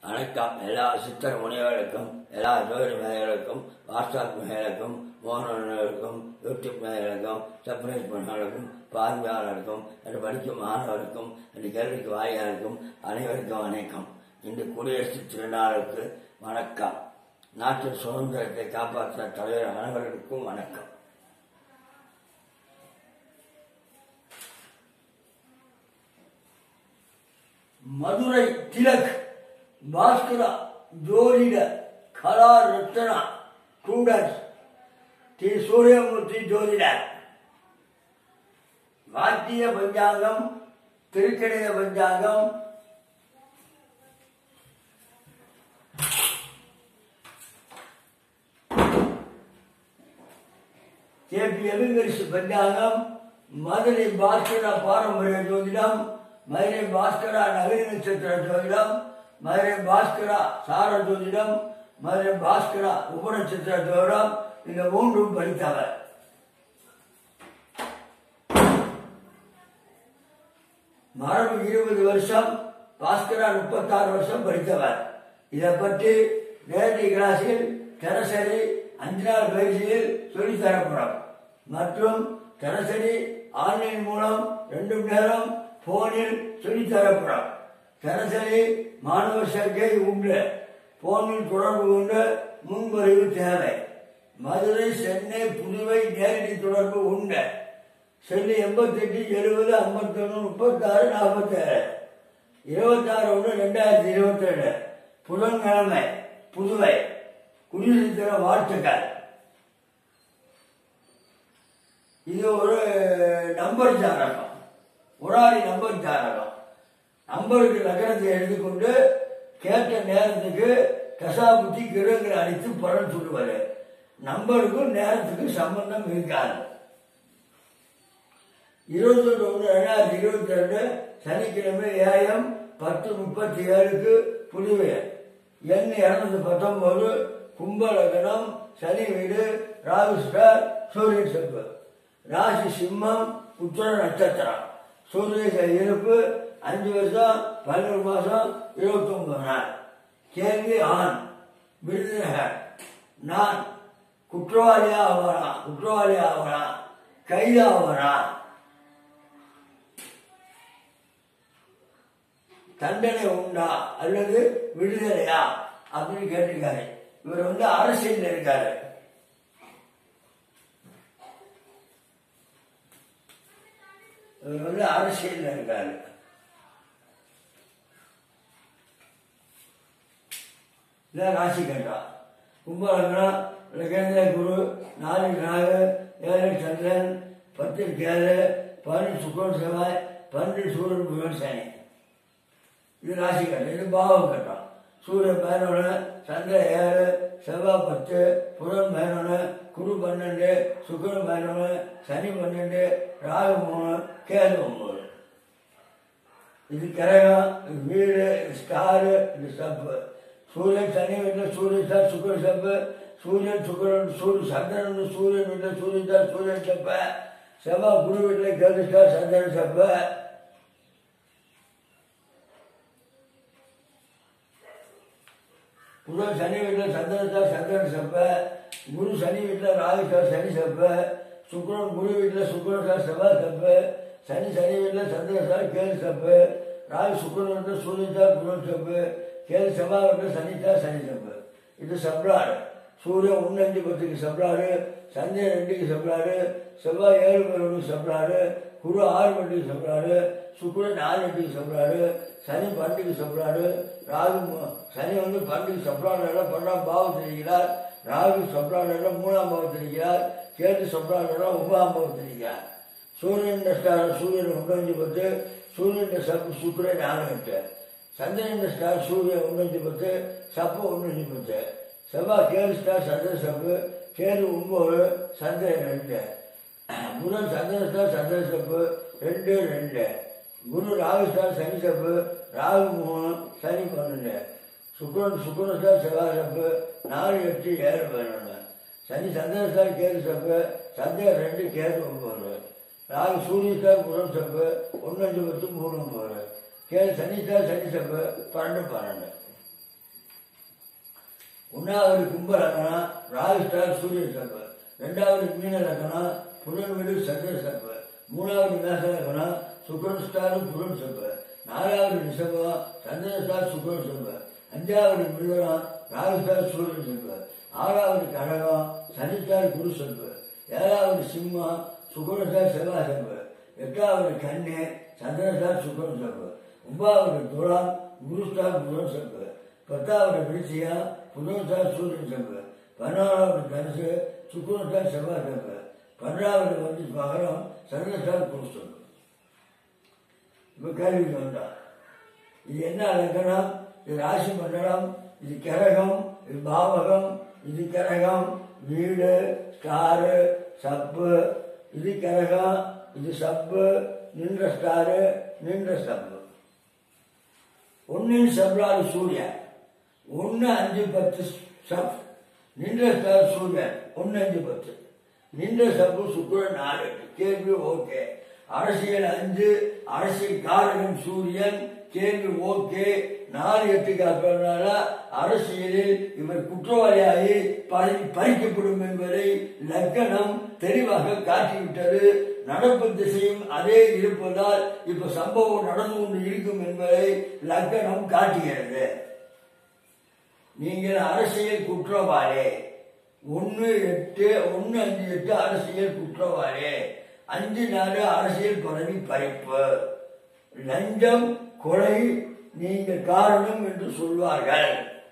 வணக்கம் எல்லா சித்தர் முனிவர்களுக்கும் எல்லா ஜோதி மேதைகளுக்கும் வாட்ஸ்அப் மேதைகளுக்கும் மோகனர்களுக்கும் யூடியூப் மேதைகளுக்கும் சப்ரைஸ் பண்ணவர்களுக்கும் பார்வையாளர்களுக்கும் என்று படிக்கும் மாணவர்களுக்கும் என்று கேள்விக்கு வாரியாருக்கும் அனைவருக்கும் வணக்கம் இன்று குடியரசு திருநாளுக்கு வணக்கம் நாட்டின் சுதந்திரத்தை காப்பாற்ற தலைவர் அனைவருக்கும் வணக்கம் மதுரை திலக் பாஸ்கரா ஜோதிட கலா ரத்னா ஸ்டூடெண்ட்ஸ் டி சூரியமூர்த்தி ஜோதிடர் வாத்திய பஞ்சாங்கம் திருக்கணித பஞ்சாங்கம் கேபி எலுங்கரிசு பஞ்சாங்கம் மதுரை பாஸ்கரா பாரம்பரிய ஜோதிடம் மதுரை பாஸ்கரா நகரி நட்சத்திர ஜோதிடம் மதுரை பாஸ்கரா சார ஜோதிடம் மதுரை பாஸ்கரா உபநட்சத்திர ஜோதிடம் இந்த மூன்றும் படித்தவர் மரபு இருபது வருஷம் பாஸ்கரா முப்பத்தாறு வருஷம் படித்தவர் இதை பற்றி நேரடி கிளாஸில் தினசரி அஞ்சு நாள் பயிற்சியில் சொல்லித் தரப்படும் மற்றும் தினசரி ஆன்லைன் மூலம் ரெண்டு மணி நேரம் போனில் சொல்லித் தரப்படும் தினசரி மாணவர் சேர்க்கை உண்டு போனில் தொடர்பு கொண்டு முன்பதிவு தேவை மதுரை சென்னை புதுவை நேரடி தொடர்பு உண்டு செல்லு எண்பத்தெட்டு எழுபது ஐம்பத்தொன்று முப்பத்தாறு நாற்பத்தேழு இருபத்தாறு ஒன்று ரெண்டாயிரத்தி இருபத்தேழு புதன்கிழமை புதுவை குடியரசு தின வாழ்த்துக்கள் இது ஒரு நம்பர் ஜாதகம் உராடி நம்பர் ஜாதகம் நம்பருக்கு நகரத்தை எழுதி கொண்டு கேட்ட நேரத்துக்கு தசாபுத்தி கிரகங்களை அடித்து பலன் சொல்லுவாரு நம்பருக்கும் நேரத்துக்கு சம்பந்தம் இருக்காது இருபத்தொன்று ஒன்று ரெண்டாயிரத்தி இருபத்தி ரெண்டு சனிக்கிழமை ஏஎம் பத்து முப்பத்தி ஏழுக்கு புதுவை எண் இரநூத்தி பத்தொன்பது கும்பலகனம் சனி வீடு ராகுஸ்டார் சூரிய செப்பு ராசி சிம்மம் உத்தர நட்சத்திரம் சூரிய இருப்பு அஞ்சு வருஷம் பதினோரு மாசம் இருபத்தி ஒன்பது நாள் கேள்வி ஆண் விருதுநகர் நான் குற்றவாளியா ஆவனா குற்றவாளி ஆவனா கைது ஆவனா தண்டனை உண்டா அல்லது விடுதலையா அப்படின்னு கேட்டிருக்காரு இவர் வந்து அரசியல் இருக்காரு இவர் வந்து அரசியல் இருக்காரு இதான் ராசி கட்டா கும்பலங்கனம் கேந்திர குரு நாலு நாகு ஏழு சந்திரன் பத்து கேளு பதினெட்டு சுக்கரன் செவ்வாய் பன்னெண்டு சூரியன் புகழ் சனி இது ராசி கட்டம் இது பாவம் கட்டம் சூரியன் பதினொன்று சந்திரன் ஏழு செவ்வாய் பத்து புதன் பதினொன்று குரு பன்னெண்டு சுக்கரன் பதினொன்று சனி பன்னெண்டு ராகு மூணு கேது ஒன்பது இது கிரகம் இது வீடு இது ஸ்டாரு இது சப்பு சூரியன் சனி வீட்டில் சூரியன் சார் சுக்கரன் சப்பு சூரியன் சுக்கரன் சூரிய சந்திரன் சூரியன் வீட்டில் சூரியன் சார் சூரியன் சப்ப செவ்வாய் குரு வீட்டில் கேது சார் சந்திரன் சப்ப புதன் சனி வீட்டில் சந்திரன் சந்திரன் செப்ப குரு சனி வீட்டில் ராகு சார் சனி செப்ப சுக்கரன் குரு வீட்டில் சுக்கரன் சார் செவ்வாய் செப்ப சனி சனி வீட்டில் சந்திரன் சார் கேது செப்பு ராகு சுக்கரன் வீட்டில் சூரியன் சார் குரு செப்பு கேது செவ்வாய் வீட்டில் சனி சார் சனி செப்பு இது சப்ளாடு சூரியன் ஒன்று அஞ்சு பத்துக்கு சப்ளாடு சந்திரன் ரெண்டுக்கு சப்ளாடு செவ்வாய் ஏழு பதினொன்று சப்ளாடு குரு ஆறு மணிக்கு சப்ளாடு சுக்கரன் நாலு எட்டுக்கு சப்ளாடு சனி பன்னெண்டுக்கு சப்ளாடு ராகு மு- சனி வந்து பன்னெண்டுக்கு சப்ளாடு பன்னெண்டாம் பாவத்தில் இருக்கிறார் ராகு சப்ளாடு மூணாம் பாவத்தில் இருக்கிறார் கேது சப்ளாடு ஒன்பதாம் பாவத்தில் இருக்கிறார் சூரியன் ஸ்டார் சூரியன் ஒன்று அஞ்சு பத்து சூரியன் சப்பு சுக்கரன் நாலு எட்டு சந்திரன் ஸ்டார் சூரியன் ஒன்று அஞ்சு பத்து சப்பு ஒன்று அஞ்சு பத்து செவ்வாய் கேது ஸ்டார் சந்திர சப்பு கேது ஒன்பது சந்திரன் ரெண்டு புதன் சந்திரன் ஸ்டார் சந்திர சப்பு ரெண்டு ரெண்டு குரு ராகு ஸ்டார் சனி சப்பு ராகு மூணு சனி பன்னெண்டு சுக்கரன் சுக்கரன் ஸ்டார் செவ்வாய் சப்பு நாலு எட்டு ஏழு பதினொன்று சனி சந்திரன் ஸ்டார் கேது சப்பு சந்திரன் ரெண்டு கேது ஒன்பது ராகு சூரிய ஸ்டார் புதன் சப்பு ஒன்று அஞ்சு பத்து மூணு ஒன்பது கேது சனி ஸ்டார் சனி சப்பு பன்னெண்டு பன்னெண்டு ஒன்றாவது கும்ப லக்கணம் ராகு ஸ்டார் சூரிய சர்ப்ப ரெண்டாவது மீன லக்கணம் புதன் வீடு சந்திர சர்ப்ப மூணாவது மேச லக்கணம் சுக்கரன் ஸ்டாரும் புதன் சர்ப்ப நாலாவது ரிஷபம் சந்திர ஸ்டார் சுக்கரன் சர்ப்ப அஞ்சாவது மிருகம் ராகு ஸ்டார் சூரியன் சர்ப்ப ஆறாவது கடகம் சனி ஸ்டார் குரு சர்ப்ப ஏழாவது சிம்மம் சுக்கரன் ஸ்டார் செவ்வாய் சர்ப்ப எட்டாவது கண்ணு சந்திரன் ஸ்டார் சுக்கரன் சர்ப்ப ஒன்பதாவது துலாம் குரு ஸ்டார் புதன் சர்ப்ப பத்தாவது விருச்சியா புதன் ஸ்டார் சூரியன் சர்ப்ப பதினாறாவது தனுசு சுக்கரன் ஸ்டார் செவ்வாய் சர்ப்ப பன்னெண்டாவது வந்து மகரம் சந்திர ஸ்டார் குரு சர்ப்ப இப்போ கேள்விக்கு வந்தா இது என்ன லக்கணம் இது ராசி மண்டலம் இது கிரகம் இது பாவகம் இது கிரகம் வீடு ஸ்டாரு சப்பு இது கிரகம் இது சப்பு நின்ற ஸ்டாரு நின்ற சப்பு ஒன்னின் சப்ளாறு சூரியன் ஒன்று அஞ்சு பத்து சப் நின்ற ஸ்டார் சூரியன் ஒன்று அஞ்சு பத்து நின்ற சப்பு சுக்குரன் நாலு கேள்வி ஓகே அரசியல் அஞ்சு அரசியல் காரகம் சூரியன் கேள்வி ஓகே நாலு எட்டு காப்பதனால அரசியலில் இவர் குற்றவாளியாகி பறி பறிக்கப்படும் என்பதை லக்கணம் தெளிவாக காட்டிவிட்டது நடப்பு திசையும் அதே இருப்பதால் இப்ப சம்பவம் நடந்து கொண்டு இருக்கும் என்பதை லக்கணம் காட்டுகிறது நீங்கள் அரசியல் குற்றவாளி ஒன்று எட்டு ஒன்று அஞ்சு எட்டு அரசியல் குற்றவாளி அஞ்சு நாலு அரசியல் பதவி பறிப்பு லஞ்சம் கொலை நீங்கள் காரணம் என்று சொல்வார்கள்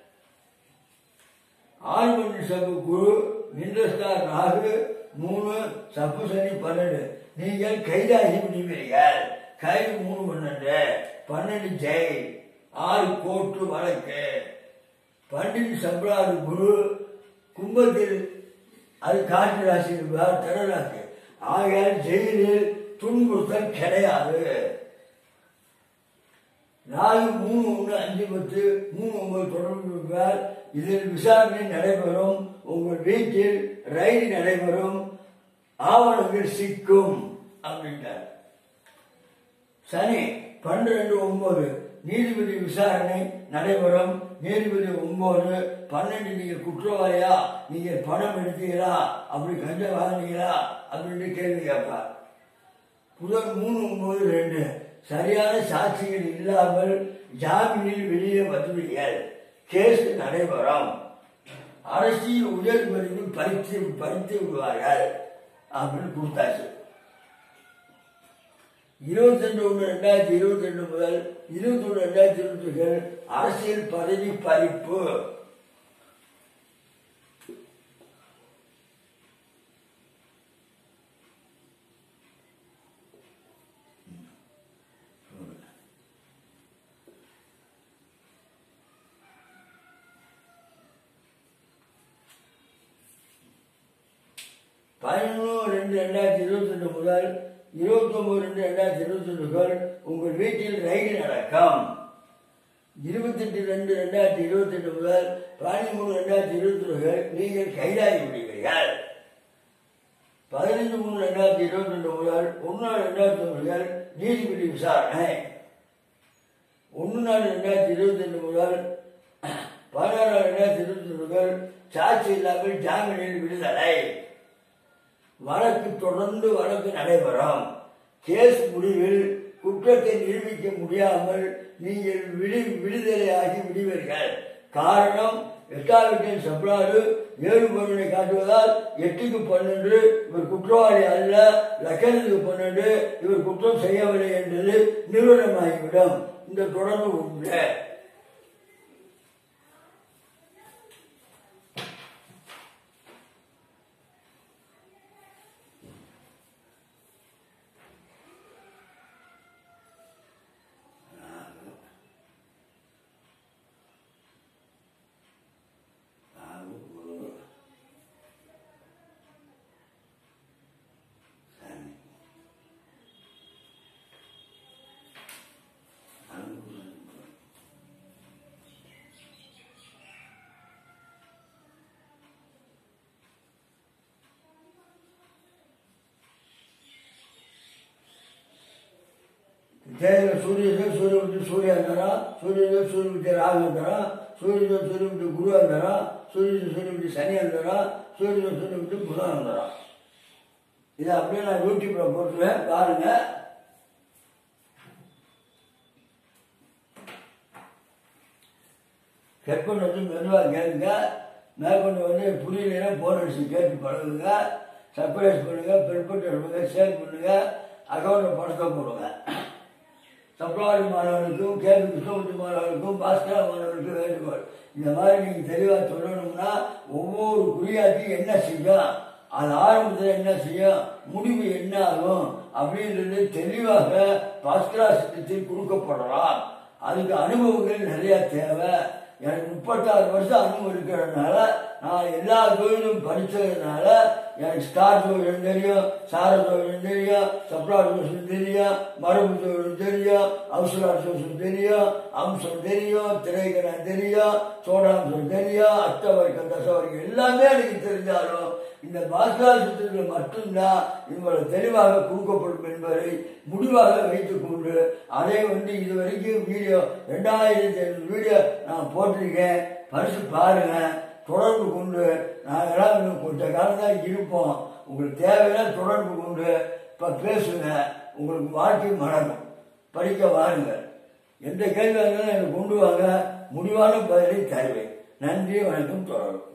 ஆழ்மணி சபு குரு நின்றஸ்டார் ராகு மூணு சப்பு சனி பன்னெண்டு நீங்கள் கைதாகி விடுவீர்கள் கைது மூணு பன்னெண்டு பன்னெண்டு ஜெய் ஆறு கோர்ட்டு வழக்கு பன்னெண்டு சம்பளாறு குரு கும்பத்தில் அது காற்று ராசி இருப்பார் திரராசி ஆகையால் ஜெயிலில் துன்புறுத்தல் கிடையாது நாலு மூணு ஒன்று அஞ்சு பத்து மூணு ஒன்பது தொடர்பு இருப்பார் இதில் விசாரணை நடைபெறும் உங்கள் வீட்டில் ரயில் நடைபெறும் ஆவணங்கள் சிக்கும் அப்படின்ட்டார் சனி பன்னிரெண்டு ஒன்பது நீதிபதி விசாரணை நடைபெறும் நீதிபதி ஒன்பது பன்னெண்டு நீங்க குற்றவாளியா நீங்க பணம் எடுத்தீங்களா அப்படி கஞ்சம் வாங்கினீங்களா அப்படின்னு கேள்வி கேட்பார் புதன் மூணு ஒன்பது ரெண்டு சரியான சாட்சிகள் இல்லாமல் ஜாமீனில் வெளியே வந்துவிடுங்கள் கேஸ் நடைபெறும் அரசியல் உயர் மதிப்பு பறித்து பறித்து விடுவார்கள் அப்படின்னு கொடுத்தாச்சு இருபத்தி ரெண்டு ஒன்று ரெண்டாயிரத்தி இருபத்தி ரெண்டு முதல் இருபத்தி ஒன்று ரெண்டாயிரத்தி இருபத்தி அரசியல் பதவி பறிப்பு பதினொன்று ரெண்டு ரெண்டாயிரத்தி இருபத்தி ரெண்டு முதல் இருபத்தி ஒன்பது ரெண்டு ரெண்டாயிரத்தி இருபத்தி ரெண்டுகள் உங்கள் வீட்டில் ரயில் நடக்கும் இருபத்தெட்டு ரெண்டு ரெண்டாயிரத்தி இருபத்தி ரெண்டு முதல் பதிமூணு ரெண்டாயிரத்தி இருபத்தி ரெண்டுகள் நீங்கள் கைதாகி விடுவீர்கள் பதினைந்து மூணு ரெண்டாயிரத்தி இருபத்தி ரெண்டு முதல் ஒன்று நாலு ரெண்டாயிரத்தி ஒன்றுகள் நீதிபதி விசாரணை ஒன்று நாலு ரெண்டாயிரத்தி இருபத்தி ரெண்டு முதல் பதினாறு ரெண்டாயிரத்தி இருபத்தி ரெண்டுகள் சாட்சி இல்லாமல் ஜாமீனில் விடுதலை வழக்கு தொடர்ந்து வழக்கு நடைபெறும் கேஸ் முடிவில் குற்றத்தை நிரூபிக்க முடியாமல் நீங்கள் விடு விடுதலையாகி விடுவீர்கள் காரணம் எட்டாவிட்டின் சப்ளாறு ஏழு பொருளை காட்டுவதால் எட்டுக்கு பன்னெண்டு இவர் குற்றவாளி அல்ல லக்கணத்துக்கு பன்னெண்டு இவர் குற்றம் செய்யவில்லை என்பது நிறுவனமாகிவிடும் இந்த தொடர்பு உண்டு தேயில சூரியஜோ சூரியபுத்தி சூரியாந்தரம் சூரியஜோ சூரியபுத்தி ராகந்தரம் சூரியஜோ சூரியபுத்தி குருவாந்தரம் சூரியஜோ சூரியபுத்தி சனியாந்தரம் சூரியஜோ சூரியபுத்தி புதானந்தரம் இதை அப்படியே நான் யூடியூப்ல போட்டுருவேன் பாருங்க ஹெட்ஃபோன் வச்சு மெதுவாக கேளுங்க மேற்கொண்டு வந்து புரியலைன்னா போன் அடிச்சு கேட்டு பழகுங்க சர்ப்ரைஸ் பண்ணுங்க பிற்பட்டு பண்ணுங்க ஷேர் பண்ணுங்க அக்கௌண்ட்டில் பணத்தை போடுங்க சப்ளாரி மாணவர்களுக்கும் கேபி கிருஷ்ணமூர்த்தி மாணவர்களுக்கும் பாஸ்கரா மாணவர்களுக்கும் வேண்டுகோள் இந்த மாதிரி நீங்கள் தெளிவாக சொல்லணும்னா ஒவ்வொரு குறியாத்தையும் என்ன செய்யும் அது ஆரம்பத்தில் என்ன செய்யும் முடிவு என்ன ஆகும் அப்படின்றது தெளிவாக பாஸ்கரா சித்தத்தில் கொடுக்கப்படலாம் அதுக்கு அனுபவங்கள் நிறைய தேவை எனக்கு முப்பத்தாறு வருஷம் அனுபவம் இருக்கிறதுனால நான் எல்லா தொழிலும் படித்ததுனால எனக்கு ஸ்டார் தொழிலும் தெரியும் சார தொழிலும் தெரியும் சப்ளா ஜோசம் தெரியும் மரபு தொழிலும் தெரியும் அவசர ஜோசம் தெரியும் அம்சம் தெரியும் திரைக்கணம் தெரியும் சோடாம்சம் தெரியும் அஷ்டவர்க்கம் தசவர்க்கம் எல்லாமே எனக்கு தெரிஞ்சாலும் இந்த பாஸ்கராசத்தில் மட்டும்தான் இவங்களை தெளிவாக கொடுக்கப்படும் என்பதை முடிவாக வைத்துக் கொண்டு அதை வந்து இது வரைக்கும் வீடியோ ரெண்டாயிரத்தி ஐநூறு வீடியோ நான் போட்டிருக்கேன் பரிசு பாருங்க தொடர்பு கொண்டு நாங்களாம் இன்னும் கொஞ்ச காலம் தான் இருப்போம் உங்களுக்கு தேவையான தொடர்பு கொண்டு இப்போ பேசுங்க உங்களுக்கு வாழ்க்கை மலரும் படிக்க வாருங்க எந்த கேள்வி இருந்தாலும் எனக்கு கொண்டு வாங்க முடிவான பதிலை தருவேன் நன்றி வணக்கம் தொடரும்